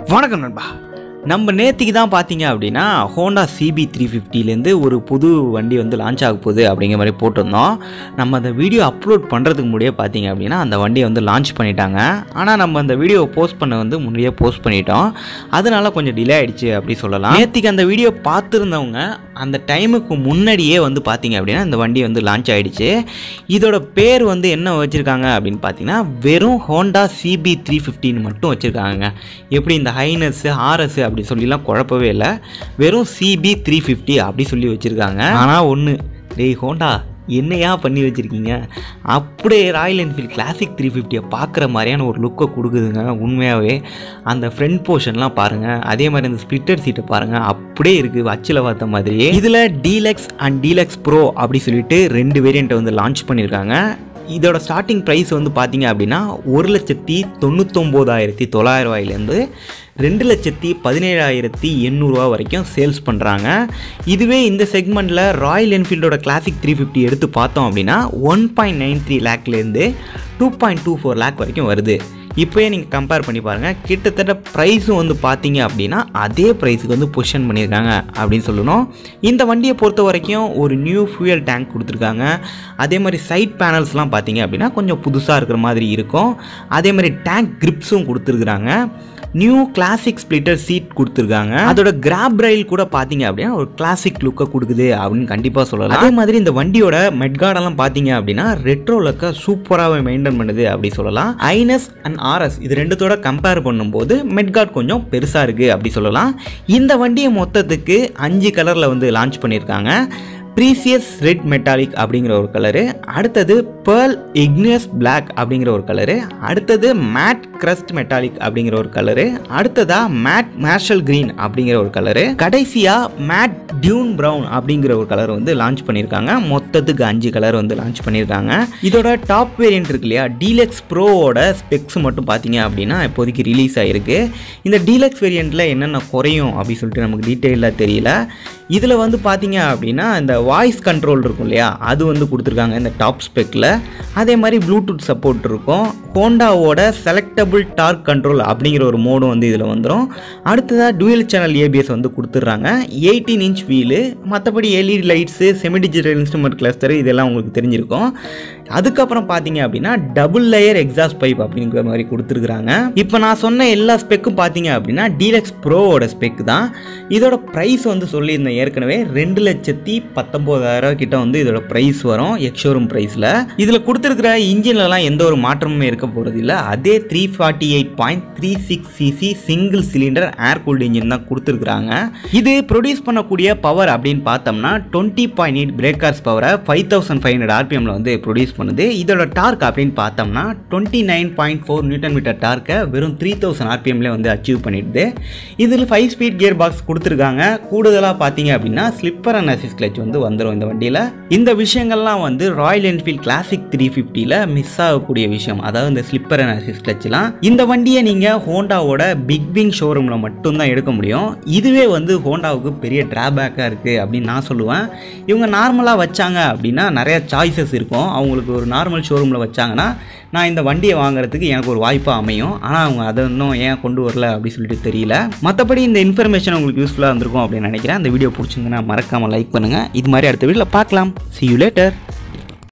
வணக்கம் நண்பா நம்ம நேத்திக்கு தான் பார்த்தீங்க அப்படின்னா ஹோண்டா சிபி த்ரீ ஃபிஃப்டிலேருந்து ஒரு புது வண்டி வந்து லான்ச் ஆக போகுது அப்படிங்கிற மாதிரி போட்டிருந்தோம் நம்ம அந்த வீடியோ அப்லோட் பண்ணுறதுக்கு முன்னாடியே பார்த்தீங்க அப்படின்னா அந்த வண்டியை வந்து லான்ச் பண்ணிட்டாங்க ஆனால் நம்ம அந்த வீடியோ போஸ்ட் பண்ண வந்து முன்னாடியே போஸ்ட் பண்ணிட்டோம் அதனால கொஞ்சம் டிலே ஆயிடுச்சு அப்படி சொல்லலாம் நேத்திக்கு அந்த வீடியோ பார்த்துருந்தவங்க அந்த டைமுக்கு முன்னாடியே வந்து பார்த்தீங்க அப்படின்னா இந்த வண்டி வந்து லான்ச் ஆயிடுச்சு இதோட பேர் வந்து என்ன வச்சுருக்காங்க அப்படின்னு பார்த்தீங்கன்னா வெறும் ஹோண்டா சிபி த்ரீ ஃபிஃப்டின்னு மட்டும் வச்சுருக்காங்க எப்படி இந்த ஹைனஸ் ஆர்எஸ் அப்படி சொல்லிலாம் குழப்பவே இல்லை வெறும் சிபி த்ரீ ஃபிஃப்டி அப்படி சொல்லி வச்சுருக்காங்க ஆனால் ஒன்று டேய் ஹோண்டா என்னையா பண்ணி வச்சுருக்கீங்க அப்படியே ராயல் என்ஃபீல்ட் கிளாசிக் த்ரீ ஃபிஃப்டியை பார்க்குற மாதிரியான ஒரு லுக்கை கொடுக்குதுங்க உண்மையாகவே அந்த ஃப்ரண்ட் போர்ஷன்லாம் பாருங்கள் அதே மாதிரி அந்த ஸ்பிளிட்டர் சீட்டை பாருங்கள் அப்படியே இருக்குது அச்சில் பார்த்த மாதிரியே இதில் டீலக்ஸ் அண்ட் டீலக்ஸ் ப்ரோ அப்படி சொல்லிட்டு ரெண்டு வேரியண்ட்டை வந்து லான்ச் பண்ணியிருக்காங்க இதோட ஸ்டார்டிங் ப்ரைஸ் வந்து பார்த்தீங்க அப்படின்னா ஒரு லட்சத்தி தொண்ணூத்தொம்போதாயிரத்தி தொள்ளாயிரம் ரூபாயிலேருந்து ரெண்டு லட்சத்தி பதினேழாயிரத்தி எண்ணூறுரூவா வரைக்கும் சேல்ஸ் பண்ணுறாங்க இதுவே இந்த செக்மெண்ட்டில் ராயல் என்ஃபீல்டோட கிளாசிக் த்ரீ ஃபிஃப்டி எடுத்து பார்த்தோம் அப்படின்னா ஒன் பாயிண்ட் நைன் த்ரீ லேக்லேருந்து two point two four lakh வரைக்கும் வருது இப்போயே நீங்கள் கம்பேர் பண்ணி பாருங்கள் கிட்டத்தட்ட ப்ரைஸும் வந்து பார்த்தீங்க அப்படின்னா அதே ப்ரைஸுக்கு வந்து பொசிஷன் பண்ணியிருக்காங்க அப்படின்னு சொல்லணும் இந்த வண்டியை பொறுத்த வரைக்கும் ஒரு நியூ ஃபியூயல் டேங்க் கொடுத்துருக்காங்க அதே மாதிரி சைட் பேனல்ஸ்லாம் பார்த்தீங்க அப்படின்னா கொஞ்சம் புதுசாக இருக்கிற மாதிரி இருக்கும் அதே மாதிரி டேங்க் கிரிப்ஸும் கொடுத்துருக்குறாங்க நியூ கிளாசிக் ஸ்ப்ளிட்டர் சீட் கொடுத்துருக்காங்க அதோட கிராப் ரயில் கூட பார்த்தீங்க அப்படின்னா ஒரு கிளாசிக் லுக்கை கொடுக்குது அப்படின்னு கண்டிப்பாக சொல்லலாம் அதே மாதிரி இந்த வண்டியோட மெட்கார்டெல்லாம் பார்த்தீங்க அப்படின்னா ரெட்ரோ லுக்கை சூப்பராகவே மெயின்டைன் பண்ணுது அப்படி சொல்லலாம் ஐனஸ் அண்ட் ஆர்எஸ் இது ரெண்டுத்தோட கம்பேர் பண்ணும்போது மெட்கார்ட் கொஞ்சம் பெருசாக இருக்குது அப்படி சொல்லலாம் இந்த வண்டியை மொத்தத்துக்கு அஞ்சு கலரில் வந்து லான்ச் பண்ணியிருக்காங்க ப்ரீசியஸ் ரெட் மெட்டாலிக் அப்படிங்கிற ஒரு கலரு அடுத்தது பேர்ல் இக்னியஸ் Black அப்படிங்கிற ஒரு கலரு அடுத்தது மேட் கிரஸ்ட் மெட்டாலிக் அப்படிங்கிற ஒரு கலரு அடுத்ததா மேட் மேர்ஷல் கிரீன் அப்படிங்கிற ஒரு கலரு கடைசியா மேட் டியூன் பிரவுன் அப்படிங்கிற ஒரு கலர் வந்து லான்ச் பண்ணியிருக்காங்க மொத்தத்துக்கு அஞ்சு கலர் வந்து லான்ச் பண்ணியிருக்காங்க இதோட டாப் வேரியன்ட் இருக்கு இல்லையா டீலக்ஸ் ப்ரோவோட ஸ்பெக்ஸ் மட்டும் பார்த்தீங்க அப்படின்னா இப்போதைக்கு ரிலீஸ் ஆகிருக்கு இந்த டீலக்ஸ் வேரியண்ட்டில் என்னென்ன குறையும் அப்படின்னு சொல்லிட்டு நமக்கு டீட்டெயிலாக தெரியல இதில் வந்து பார்த்தீங்க அப்படின்னா இந்த வாய்ஸ் கண்ட்ரோல் இருக்கும் இல்லையா அது வந்து கொடுத்துருக்காங்க இந்த டாப் ஸ்பெக்கில் அதே மாதிரி ப்ளூடூத் சப்போர்ட் இருக்கும் ஹோண்டாவோட செலக்டபிள் டார்க் கண்ட்ரோல் அப்படிங்கிற ஒரு மோடும் வந்து இதில் வந்துடும் அடுத்ததாக டுவெல் சேனல் ஏபிஎஸ் வந்து கொடுத்துட்றாங்க எயிட்டீன் இன்ச் வீலு மற்றபடி LED lights semi digital instrument cluster இதெல்லாம் உங்களுக்கு தெரிஞ்சிருக்கும் அதுக்கப்புறம் பார்த்தீங்க அப்படின்னா டபுள் லேயர் எக்ஸாஸ்ட் பைப் அப்படிங்கிற மாதிரி கொடுத்துருக்குறாங்க இப்போ நான் சொன்ன எல்லா ஸ்பெக்கும் பார்த்தீங்க அப்படின்னா டீலக்ஸ் ப்ரோவோட ஸ்பெக் தான் இதோட ப்ரைஸ் வந்து சொல்லியிருந்தேன் ஏற்கனவே ரெண்டு லட்சத்தி பத்தொம்போதாயிரம் கிட்ட வந்து இதோட ப்ரைஸ் வரும் எக்ஷோரூம் ப்ரைஸில் இதில் கொடுத்துருக்கிற இன்ஜின்லலாம் எந்த ஒரு மாற்றமுமே இருக்க போகிறது இல்லை அதே three forty eight point three six CC single cylinder air cooled engine தான் கொடுத்துருக்குறாங்க இது ப்ரொடியூஸ் பண்ணக்கூடிய பவர் அப்படின்னு பார்த்தோம்னா டுவெண்ட்டி பாயிண்ட் எயிட் பிரேக்கர்ஸ் பவரை ஃபைவ் தௌசண்ட் ஃபைவ் ஹண்ட்ரட் ஆர்பிஎம்ல வந்து ப்ரொடியூஸ் பண்ணுது இதோட டார்க் அப்படின்னு பார்த்தோம்னா twenty nine point four newton metre டார்க்கை வெறும் த்ரீ தௌசண்ட் ஆர்பிஎம்ல வந்து அச்சீவ் பண்ணிடுது இதில் ஃபைவ் ஸ்பீட் கியர் பாக்ஸ் கொடுத்துருக்காங்க கூடுதலாக பார்த்தீங்க அப்படின்னா ஸ்லிப்பர் அண்ட் அசிஸ் கிளச் வந்து வந்துடும் இந்த வண்டியில் இந்த விஷயங்கள்லாம் வந்து ராயல் என்ஃபீல்ட் கிளாசிக் த்ரீ ஃபிஃப்டியில் மிஸ் ஆகக்கூடிய விஷயம் அதாவது இந்த ஸ்லிப்பர் அண்ட் அசிஸ் கிளச்லாம் இந்த வண்டியை நீங்கள் ஹோண்டாவோட பிக் விங் ஷோரூமில் மட்டும்தான் எடுக்க முடியும் இதுவே வந்து ஹோண்டாவுக்கு பெரிய டிராபேக்காக இருக்குது அப்படின்னு நான் சொல்லுவேன் இவங்க நார்மலாக வச்சாங்க அப்படின்னா நிறைய சாய்ஸஸ் இருக்கும் அவங்களுக்கு ஒரு நார்மல் ஷோரூமில் வச்சாங்கன்னா நான் இந்த வண்டியை வாங்குறதுக்கு எனக்கு ஒரு வாய்ப்பாக அமையும் ஆனால் அவங்க அதை இன்னும் ஏன் கொண்டு வரல அப்படின்னு சொல்லிட்டு தெரியல மற்றபடி இந்த இன்ஃபர்மேஷன் உங்களுக்கு யூஸ்ஃபுல்லாக இருந்திருக்கும் அப்படின்னு நினைக்கிறேன் அந்த வீடியோ பிடிச்சிருந்தனா மறக்காமல் லைக் பண்ணுங்கள் இது மாதிரி அடுத்த வீடியோவில் பார்க்கலாம் see you later